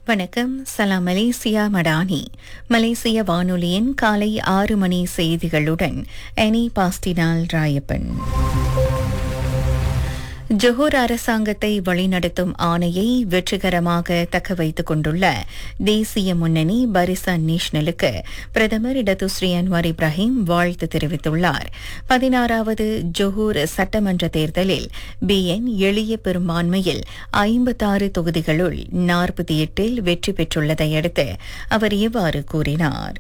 வணக்கம் சலாம் மலேசியா மடானி மலேசிய வானொலியின் காலை ஆறு மணி செய்திகளுடன் எனி பாஸ்டினால் ராயப்பன் ஜொஹூர் அரசாங்கத்தை வழிநடத்தும் ஆணையை வெற்றிகரமாக தக்க வைத்துக் கொண்டுள்ள தேசிய முன்னணி பரிசான் நேஷனலுக்கு பிரதமர் இடதுஸ்ரீ அன்வார் இப்ராஹிம் வாழ்த்து தெரிவித்துள்ளார் பதினாறாவது ஜொஹூர் சட்டமன்ற தேர்தலில் பிஎன் எளிய பெரும்பான்மையில் ஐம்பத்தாறு தொகுதிகளுள் நாற்பத்தி எட்டில் வெற்றி பெற்றுள்ளதை அடுத்து அவர் இவ்வாறு கூறினார்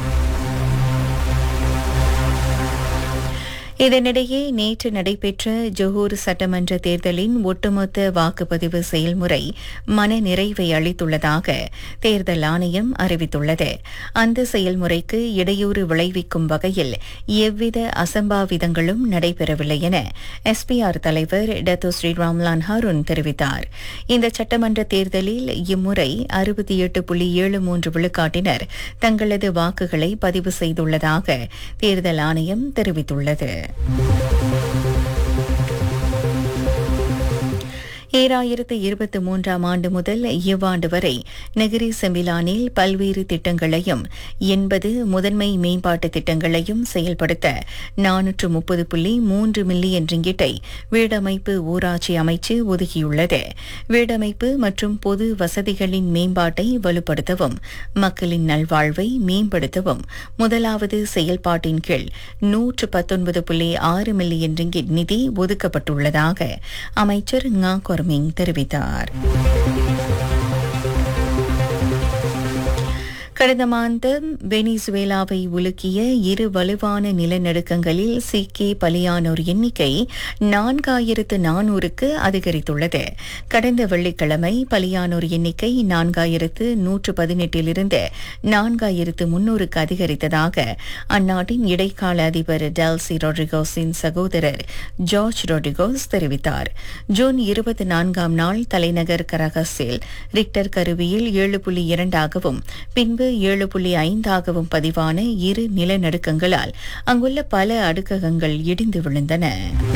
இதனிடையே நேற்று நடைபெற்ற ஜொஹூர் சட்டமன்ற தேர்தலின் ஒட்டுமொத்த வாக்குப்பதிவு செயல்முறை மன நிறைவை அளித்துள்ளதாக தேர்தல் ஆணையம் அறிவித்துள்ளது அந்த செயல்முறைக்கு இடையூறு விளைவிக்கும் வகையில் எவ்வித அசம்பாவிதங்களும் நடைபெறவில்லை என எஸ்பிஆர் தலைவர் டத்து ஸ்ரீ ராம்லான் ஹருண் தெரிவித்தார் இந்த சட்டமன்ற தேர்தலில் இம்முறை அறுபத்தி எட்டு புள்ளி ஏழு மூன்று விழுக்காட்டினர் தங்களது வாக்குகளை பதிவு செய்துள்ளதாக தேர்தல் ஆணையம் தெரிவித்துள்ளது ஈராயிரத்து இருபத்தி மூன்றாம் ஆண்டு முதல் இவ்வாண்டு வரை நெகிரி செம்பிலானில் பல்வேறு திட்டங்களையும் எண்பது முதன்மை மேம்பாட்டு திட்டங்களையும் செயல்படுத்த நானூற்று முப்பது புள்ளி மூன்று மில்லியன் ரிங்கிட்டை வீடமைப்பு ஊராட்சி அமைச்சு ஒதுக்கியுள்ளது வீடமைப்பு மற்றும் பொது வசதிகளின் மேம்பாட்டை வலுப்படுத்தவும் மக்களின் நல்வாழ்வை மேம்படுத்தவும் முதலாவது செயல்பாட்டின் கீழ் நூற்று பத்தொன்பது புள்ளி ஆறு மில்லியன் ரிங்கிட் நிதி ஒதுக்கப்பட்டுள்ளதாக அமைச்சர் ngா கொர்மிங் தெரிவித்தார் கடந்த மாதம் வெனிசுவேலாவை உலுக்கிய இரு வலுவான நிலநடுக்கங்களில் சிக்கி பலியானோர் எண்ணிக்கை நான்காயிரத்து நானூறுக்கு அதிகரித்துள்ளது கடந்த வெள்ளிக்கிழமை பலியானோர் எண்ணிக்கை நான்காயிரத்து நூற்று பதினெட்டிலிருந்து நான்காயிரத்து முன்னூறுக்கு அதிகரித்ததாக அந்நாட்டின் இடைக்கால அதிபர் டெல்சி ரொட்ரிகோஸின் சகோதரர் ஜார்ஜ் ரொட்ரிகோஸ் தெரிவித்தார் ஜூன் இருபத்தி நான்காம் நாள் தலைநகர் கரகஸில் ரிக்டர் கருவியில் ஏழு புள்ளி இரண்டாகவும் பின்பு ஏழு புள்ளி ஐந்தாகவும் பதிவான இரு நிலநடுக்கங்களால் அங்குள்ள பல அடுக்ககங்கள் இடிந்து விழுந்தன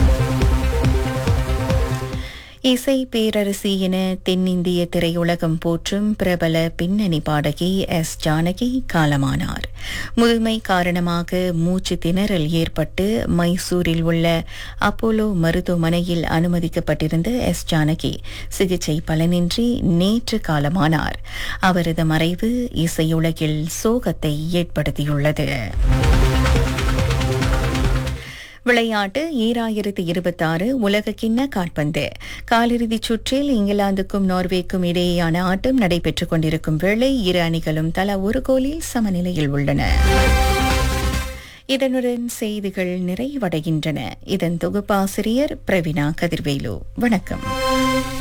இசை பேரரசி என தென்னிந்திய திரையுலகம் போற்றும் பிரபல பின்னணி பாடகி எஸ் ஜானகி காலமானார் முதுமை காரணமாக மூச்சு திணறல் ஏற்பட்டு மைசூரில் உள்ள அப்போலோ மருத்துவமனையில் அனுமதிக்கப்பட்டிருந்த எஸ் ஜானகி சிகிச்சை பலனின்றி நேற்று காலமானார் அவரது மறைவு இசையுலகில் சோகத்தை ஏற்படுத்தியுள்ளது விளையாட்டு ஈராயிரத்து இருபத்தாறு உலக கிண்ண காற்பந்து காலிறுதிச் சுற்றில் இங்கிலாந்துக்கும் நார்வேக்கும் இடையேயான ஆட்டம் நடைபெற்றுக் கொண்டிருக்கும் வேளை இரு அணிகளும் தலா ஒரு கோலில் சமநிலையில் உள்ளன இதனுடன் செய்திகள் நிறைவடைகின்றன இதன் தொகுப்பாசிரியர் பிரவீனா கதிர்வேலு வணக்கம்